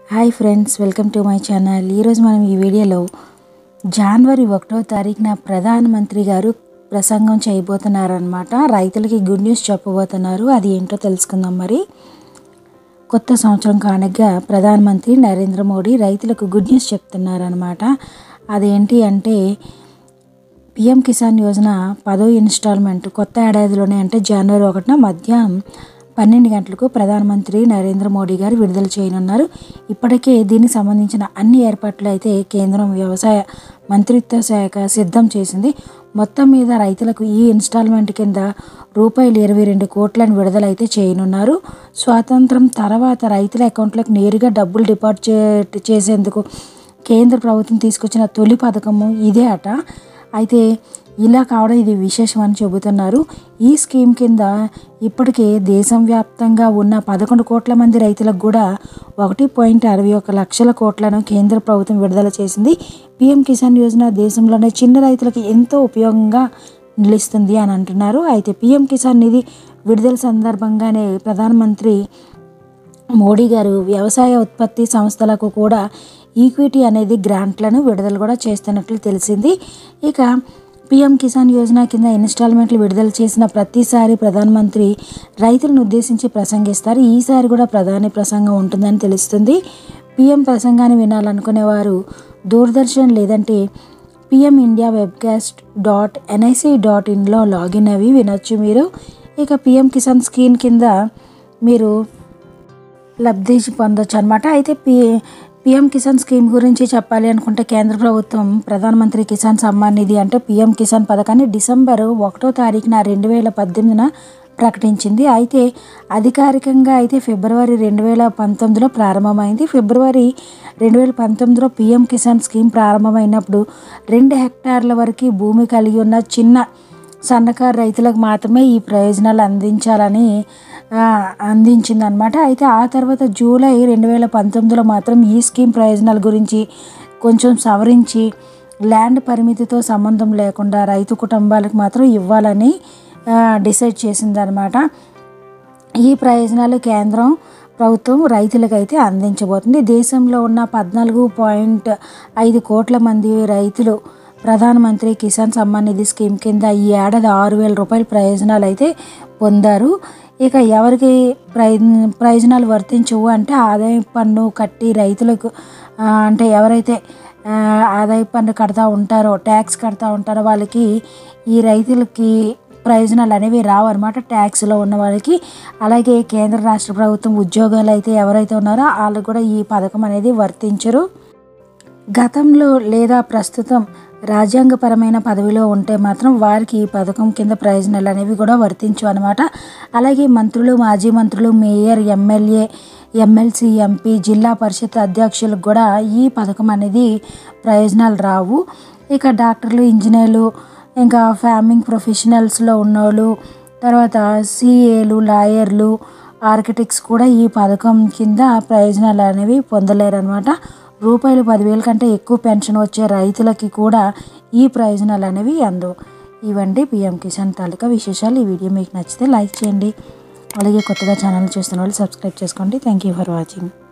hi friends welcome to my channel ఈరోజు మనం ఈ వీడియోలో జనవరి ఒకటో తారీఖున ప్రధానమంత్రి గారు ప్రసంగం చేయబోతున్నారనమాట రైతులకి గుడ్ న్యూస్ చెప్పబోతున్నారు అది ఏంటో తెలుసుకుందాం మరి కొత్త సంవత్సరం కానుకగా ప్రధానమంత్రి నరేంద్ర మోడీ రైతులకు గుడ్ న్యూస్ చెప్తున్నారనమాట అదేంటి అంటే పిఎం కిసాన్ యోజన పదో ఇన్స్టాల్మెంట్ కొత్త ఏడాదిలోనే అంటే జనవరి ఒకటిన మధ్యాహ్నం పన్నెండు గంటలకు ప్రధానమంత్రి నరేంద్ర మోడీ గారు విడుదల చేయనున్నారు ఇప్పటికే దీనికి సంబంధించిన అన్ని ఏర్పాట్లు అయితే కేంద్రం వ్యవసాయ మంత్రిత్వ శాఖ సిద్ధం చేసింది మొత్తం మీద రైతులకు ఈ ఇన్స్టాల్మెంట్ కింద రూపాయలు ఇరవై రెండు కోట్లను విడుదలైతే చేయనున్నారు స్వాతంత్రం తర్వాత రైతుల అకౌంట్లకు నేరుగా డబ్బులు డిపాజిట్ చేసేందుకు కేంద్ర ప్రభుత్వం తీసుకొచ్చిన తొలి పథకము ఇదే అట అయితే ఇలా కావడం ఇది విశేషం అని చెబుతున్నారు ఈ స్కీమ్ కింద ఇప్పటికే దేశం వ్యాప్తంగా ఉన్న పదకొండు కోట్ల మంది రైతులకు కూడా ఒకటి పాయింట్ అరవై ఒక లక్షల కోట్లను కేంద్ర ప్రభుత్వం విడుదల చేసింది పిఎం కిసాన్ యోజన దేశంలోనే చిన్న రైతులకు ఎంతో ఉపయోగంగా నిలుస్తుంది అని అంటున్నారు అయితే పిఎం కిసాన్ నిధి విడుదల సందర్భంగానే ప్రధానమంత్రి మోడీ గారు వ్యవసాయ ఉత్పత్తి సంస్థలకు కూడా ఈక్విటీ అనేది గ్రాంట్లను విడుదల కూడా చేస్తున్నట్లు తెలిసింది ఇక పిఎం కిసాన్ యోజన కింద ఇన్స్టాల్మెంట్లు విడుదల చేసిన ప్రతిసారి ప్రధానమంత్రి రైతులను ఉద్దేశించి ప్రసంగిస్తారు ఈసారి కూడా ప్రధాని ప్రసంగం ఉంటుందని తెలుస్తుంది పిఎం ప్రసంగాన్ని వినాలనుకునేవారు దూరదర్శన్ లేదంటే PM India webcast dot NIC dot ఇన్లో లాగిన్ అవి వినొచ్చు మీరు ఇక పిఎం కిసాన్ స్కీమ్ కింద మీరు లబ్ధి పొందొచ్చు అనమాట అయితే పి పిఎం కిసాన్ స్కీమ్ గురించి చెప్పాలి అనుకుంటే కేంద్ర ప్రభుత్వం ప్రధానమంత్రి కిసాన్ సమ్మాన్ నిధి అంటే పిఎం కిసాన్ పథకాన్ని డిసెంబర్ ఒకటో తారీఖున రెండు వేల పద్దెనిమిదిన ప్రకటించింది అయితే అధికారికంగా అయితే ఫిబ్రవరి రెండు వేల పంతొమ్మిదిలో ప్రారంభమైంది ఫిబ్రవరి రెండు వేల పంతొమ్మిదిలో పిఎం కిసాన్ స్కీమ్ ప్రారంభమైనప్పుడు రెండు హెక్టార్ల వరకు భూమి కలిగి ఉన్న చిన్న సన్నకారు రైతులకు మాత్రమే ఈ ప్రయోజనాలు అందించాలని అందించిందనమాట అయితే ఆ తర్వాత జూలై రెండు వేల పంతొమ్మిదిలో మాత్రం ఈ స్కీమ్ ప్రయోజనాల గురించి కొంచెం సవరించి ల్యాండ్ పరిమితితో సంబంధం లేకుండా రైతు కుటుంబాలకు మాత్రం ఇవ్వాలని డిసైడ్ చేసిందనమాట ఈ ప్రయోజనాలు కేంద్రం ప్రభుత్వం రైతులకైతే అందించబోతుంది దేశంలో ఉన్న పద్నాలుగు పాయింట్ ఐదు కోట్ల మంది రైతులు ప్రధానమంత్రి కిసాన్ సమ్మాన్ నిధి స్కీమ్ కింద ఈ ఏడాది ఆరు వేల రూపాయల ప్రయోజనాలు అయితే పొందారు ఇక ఎవరికి ప్రయ ప్రయోజనాలు వర్తించవు అంటే ఆదాయ పన్ను కట్టి రైతులకు అంటే ఎవరైతే ఆదాయ పన్ను కడతా ఉంటారో ట్యాక్స్ కడతా ఉంటారో వాళ్ళకి ఈ రైతులకి ప్రయోజనాలు అనేవి రావు అనమాట ట్యాక్స్లో ఉన్న వాళ్ళకి అలాగే కేంద్ర రాష్ట్ర ప్రభుత్వం ఉద్యోగాలు అయితే ఎవరైతే ఉన్నారో వాళ్ళకు కూడా ఈ పథకం అనేది వర్తించరు గతంలో లేదా ప్రస్తుతం రాజ్యాంగపరమైన పదవిలో ఉంటే మాత్రం వారికి ఈ పథకం కింద ప్రయోజనాలు అనేవి కూడా వర్తించు అనమాట అలాగే మంత్రులు మాజీ మంత్రులు మేయర్ ఎమ్మెల్యే ఎమ్మెల్సీ ఎంపీ జిల్లా పరిషత్ అధ్యక్షులకు కూడా ఈ పథకం అనేది ప్రయోజనాలు రావు ఇక డాక్టర్లు ఇంజనీర్లు ఇంకా ఫార్మింగ్ ప్రొఫెషనల్స్లో ఉన్నోళ్ళు తర్వాత సిఏలు లాయర్లు ఆర్కిటెక్ట్స్ కూడా ఈ పథకం కింద ప్రయోజనాలు అనేవి పొందలేరు అనమాట రూపాయలు పదివేల కంటే ఎక్కువ పెన్షన్ వచ్చే రైతులకి కూడా ఈ ప్రయోజనాలు అనేవి అందవు ఇవండి పిఎం కిసాన్ తాలూకా విశేషాలు ఈ వీడియో మీకు నచ్చితే లైక్ చేయండి అలాగే కొత్తగా ఛానల్ చూస్తున్న వాళ్ళు సబ్స్క్రైబ్ చేసుకోండి థ్యాంక్ యూ ఫర్ వాచింగ్